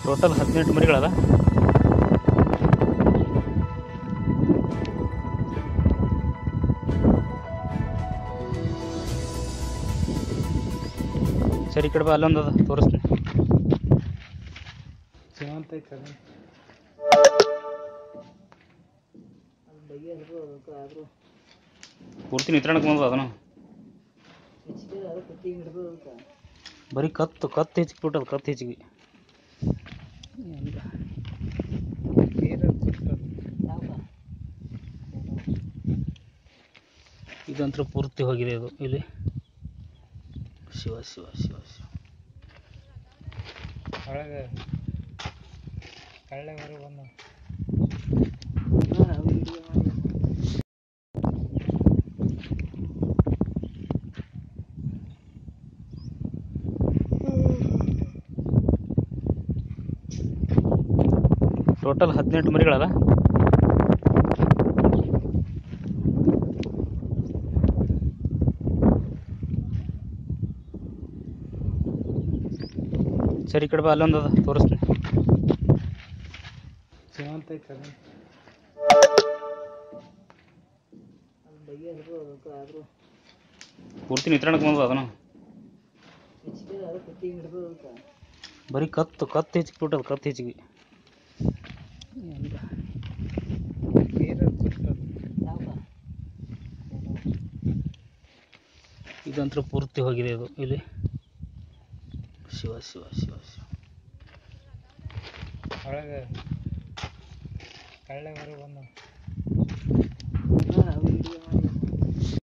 total ಹದಿನೆಂಟು ಮರಿಗಳದ ಸರಿ ಈ ಕಡೆ ಬಾ ಅಲ್ಲೊಂದು ಅದ ತೋರಿಸ್ತೀನಿ ಜೀವಂತ ಐತೆ ಅದು ಪೂರ್ತಿ ನಿತ್ರಣಕ್ಕೆ ಬಂದದ ಅದನ್ನು ಬರೀ ಕತ್ತು ಕತ್ತು ಹೆಚ್ಚಿಬಿಟ್ಟದ ಕತ್ತು ಹೆಚ್ಚಿಗೆ ನೀರು ಬಿಟ್ಟದು ಇದಂತೂ ಪೂರ್ತಿ ಹೋಗಿದೆ ಇದು ಇಲ್ಲಿ ಶಿವ ಶಿವ ಶಿವ ಶಿವ ಒಳಗೆ ಕಳ್ಳೆ ಹೊರಗೆ ಬಂದ ಟೋಟಲ್ ಹದಿನೆಂಟು ಮರಿಗಳದ ಸರಿ ಈ ಕಡೆ ಬಾ ಅಲ್ಲೊಂದು ಅದ ತೋರಿಸ್ತೀನಿ ಜೀವಂತ ಐತೆ ಅದು ಪೂರ್ತಿ ನಿತ್ರಣಕ್ಕೆ ಬಂದದ ಅದನ್ನು ಬರೀ ಕತ್ತು ಕತ್ತು ಹೆಚ್ಚಿಬಿಟ್ಟದ ಕತ್ತು ಹೆಚ್ಚಿಗೆ ನೀರು ಬಿಟ್ಟದು ಇದಂತೂ ಪೂರ್ತಿ ಹೋಗಿದೆ ಇದು ಇಲ್ಲಿ ಶಿವ ಶಿವ ಶಿವ ಶಿವ ಒಳಗೆ ಕಳ್ಳೆ ಹೊರಗೆ ಬಂದ